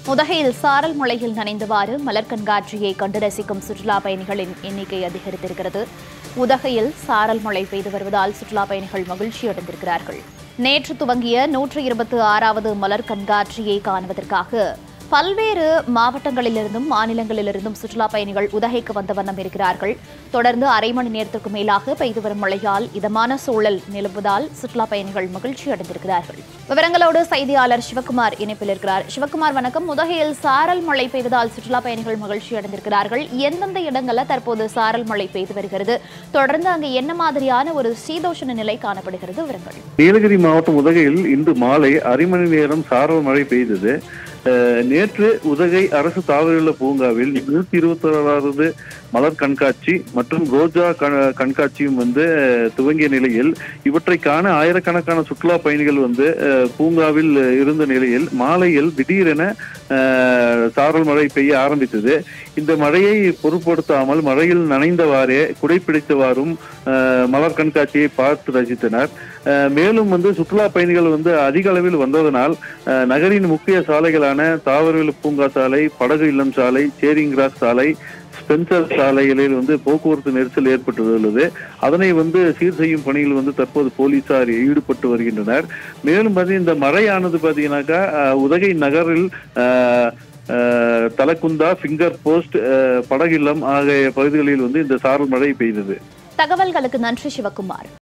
உதகையில் சாரல் மழையில் நனைந்தவாறு மலர் கண்காட்சியை கண்டு ரசிக்கும் சுற்றுலா பயணிகளின் எண்ணிக்கை அதிகரித்திருக்கிறது உதகையில் சாரல் மழை பெய்து வருவதால் சுற்றுலா பயணிகள் மகிழ்ச்சி அடைந்திருக்கிறார்கள் நேற்று துவங்கிய நூற்று இருபத்தி ஆறாவது மலர் கண்காட்சியை காணுவதற்காக பல்வேறு மாவட்டங்களிலிருந்தும் மாநிலங்களிலிருந்தும் சுற்றுலா பயணிகள் உதகைக்கு வந்த வண்ணம் இருக்கிறார்கள் தொடர்ந்து அரை மணி நேரத்திற்கு மேலாக பெய்து வரும் மழையால் இதமான சூழல் நிலவுவதால் சுற்றுலா பயணிகள் மகிழ்ச்சி அடைந்திருக்கிறார்கள் விவரங்களோடு செய்தியாளர் சிவகுமார் இணைப்பில் இருக்கிறார் சிவகுமார் வணக்கம் உதகையில் சாரல் மழை பெய்வதால் சுற்றுலா பயணிகள் மகிழ்ச்சி அடைந்திருக்கிறார்கள் எந்தெந்த இடங்களில் தற்போது சாரல் மழை பெய்து வருகிறது தொடர்ந்து அங்கு என்ன மாதிரியான ஒரு சீதோஷண நிலை காணப்படுகிறது விவரங்கள் நீலகிரி மாவட்டம் உதகையில் இன்று மாலை அரை மணி நேரம் சாரல் மழை பெய்தது அஹ், நேற்று உதகை அரசு தாவரவியல் பூங்காவில் நூத்தி இருபத்தி ஆறாவது மலர் கண்காட்சி மற்றும் ரோஜா க- கண்காட்சியும் வந்து அஹ், துவங்கிய நிலையில் இவற்றை காண ஆயிரக்கணக்கான சுற்றுலா பயணிகள் வந்து அஹ், பூங்காவில் இருந்த நிலையில் மாலையில் திடீரென அஹ், சாரல் மழை பெய்ய ஆரம்பித்தது இந்த மழையை பொருட்படுத்தாமல் மழையில் நனைந்தவாறே குடைப்பிடித்தவாறும் அஹ், மலர் கண்காட்சியை பார்த்து ரசித்தனர் அஹ், மேலும் வந்து சுற்றுலா பயணிகள் வந்து அதிக அளவில் வந்ததனால் அஹ், நகரின் முக்கிய சாலைகளான தாவரவியல் பூங்கா சாலை படகு இல்லம் சாலை சேரிங் கிராஸ் சாலை ஸ்பென்சர் சாலைகளில் வந்து போக்குவரத்து நெரிசல் ஏற்பட்டுள்ளது அதனை வந்து சீர் செய்யும் பணியில் வந்து தற்போது போலீசார் ஈடுபட்டு வருகின்றனர் மேலும் வந்து இந்த மழையானது பார்த்தீங்கன்னாக்கா அஹ், உதகை நகரில் அஹ், அஹ், தலக்குந்தா ஃபிங்கர் போஸ்ட் அஹ், படகில்லம் ஆகிய பகுதிகளில் வந்து இந்த சாரல் மழை பெய்தது தகவல்களுக்கு நன்றி சிவகுமார்